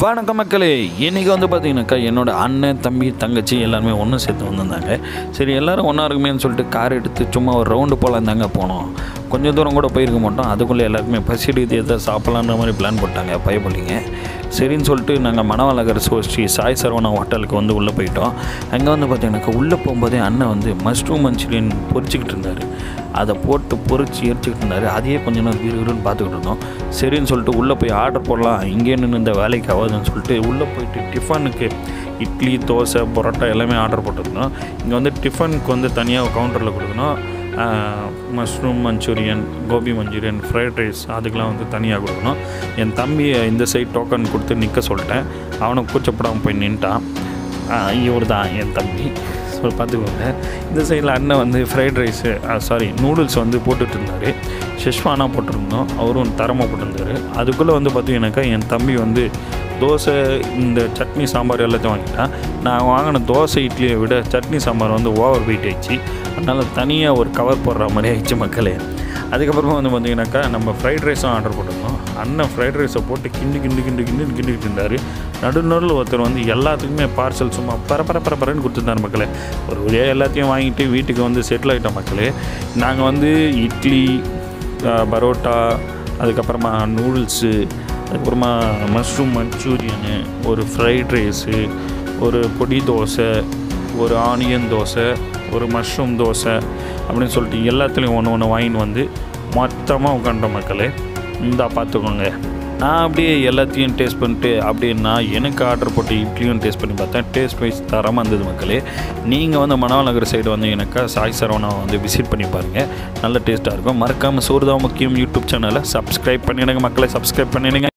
வணக்கம் மக்களே இன்றைக்கி வந்து பார்த்தீங்கன்னாக்கா என்னோட அண்ணன் தம்பி தங்கச்சி எல்லாருமே ஒன்று சேர்த்து வந்திருந்தாங்க சரி எல்லாரும் ஒன்றா இருக்குமேன்னு சொல்லிட்டு கார் எடுத்து சும்மா ஒரு ரவுண்டு போகலாம் தாங்க போனோம் கொஞ்சம் தூரம் கூட போயிருக்க மாட்டோம் அதுக்குள்ளே எல்லாருக்குமே பசி எடுத்து எதாவது சாப்பிட்லான்ற மாதிரி பிளான் போட்டாங்க பயப்படலிங்க சரின்னு சொல்லிட்டு நாங்கள் மணவழகர் சோ ஸ்ரீ சாய் சரவணா ஹோட்டலுக்கு வந்து உள்ளே போயிட்டோம் அங்கே வந்து பார்த்தீங்கன்னாக்கா உள்ளே போகும்போதே அண்ணன் வந்து மஷ்ரூம் மஞ்சூரியன் பொரிச்சிக்கிட்டு இருந்தார் அதை போட்டு பொரிச்சு எரிச்சிக்கிட்டு இருந்தார் அதையே கொஞ்ச நேரம் விறுவிறுன்னு பார்த்துக்கிட்டு இருந்தோம் சரின்னு சொல்லிட்டு உள்ளே போய் ஆர்டர் போடலாம் இங்கே நின்று இந்த வேலைக்கு ஆகாதுன்னு சொல்லிட்டு உள்ளே போயிட்டு டிஃபனுக்கு இட்லி தோசை பரோட்டா எல்லாமே ஆர்டர் போட்டிருந்தோம் இங்கே வந்து டிஃபனுக்கு வந்து தனியாக கவுண்டரில் கொடுக்கணும் mushroom Manchurian gobi Manchurian fried rice அதுக்கெலாம் வந்து தனியாக கொடுக்கணும் என் தம்பி இந்த சைட் டோக்கன் கொடுத்து நிற்க சொல்லிட்டேன் அவனுக்கு கூச்சப்படாமல் போய் நின்ட்டான் இவர் தான் என் தம்பி ஸோ பார்த்துக்கோங்க இந்த சைடில் அண்ணன் வந்து ஃப்ரைட் ரைஸு சாரி நூடுல்ஸ் வந்து போட்டுட்டு இருந்தார் ஷெஷ்வானா போட்டிருந்தோம் அவரும் தரமாக போட்டிருந்தாரு அதுக்குள்ளே வந்து பார்த்தீங்கன்னாக்கா என் தம்பி வந்து தோசை இந்த சட்னி சாம்பார் எல்லாத்தையும் வாங்கிட்டான் நான் வாங்கின தோசை இட்லியை விட சட்னி சாம்பார் வந்து ஓவர் வெயிட் ஆயிடுச்சு அதனால் தனியாக ஒரு கவர் போடுற மாதிரி ஆயிடுச்சு மக்களே அதுக்கப்புறமா வந்து பார்த்தீங்கன்னாக்கா நம்ம ஃப்ரைட் ரைஸும் ஆர்டர் போட்டிருந்தோம் அண்ணன் ஃப்ரைட் ரைஸை போட்டு கிண்டு கிண்டு கிண்டு கிண்டு கிண்டிக்கிட்டு இருந்தார் நடு நடுவில் ஒருத்தர் வந்து எல்லாத்துக்குமே பார்சல் சும்மா பர பர பர பரன்னு கொடுத்துருந்தார் மக்களே ஒரு வழியாக எல்லாத்தையும் வாங்கிட்டு வீட்டுக்கு வந்து செட்டில் ஆகிட்டோம் மக்களே நாங்கள் வந்து இட்லி அஹ், பரோட்டா அதுக்கப்புறமா நூடுல்ஸு அதுக்கப்புறமா மஷ்ரூம் மஞ்சூரியனு ஒரு ஃப்ரைட் ரைஸு ஒரு பொடி தோசை ஒரு ஆனியன் தோசை ஒரு மஷ்ரூம் தோசை அப்படின்னு சொல்லிட்டு எல்லாத்துலேயும் ஒன்று ஒன்று வாங்கின்னு வந்து மொத்தமாக உட்காண்ட மக்களே இந்தா பார்த்துக்கோங்க நான் அப்படியே எல்லாத்தையும் டேஸ்ட் பண்ணிட்டு அப்படியே நான் எனக்கு ஆர்டர் போட்டு இட்லியும் டேஸ்ட் பண்ணி பார்த்தேன் டேஸ்ட் வைஸ் தரமாக இருந்தது மக்களே நீங்கள் வந்து மணவாள் நகர் சைடு வந்தீங்கன்னாக்கா சாய் சரவணா வந்து விசிட் பண்ணி பாருங்கள் நல்ல டேஸ்ட்டாக இருக்கும் மறக்காமல் சூர்தா முக்கியம் யூடியூப் சேனலை சப்ஸ்கிரைப் பண்ணிடுங்க மக்களை சப்ஸ்கிரைப் பண்ணிடுங்க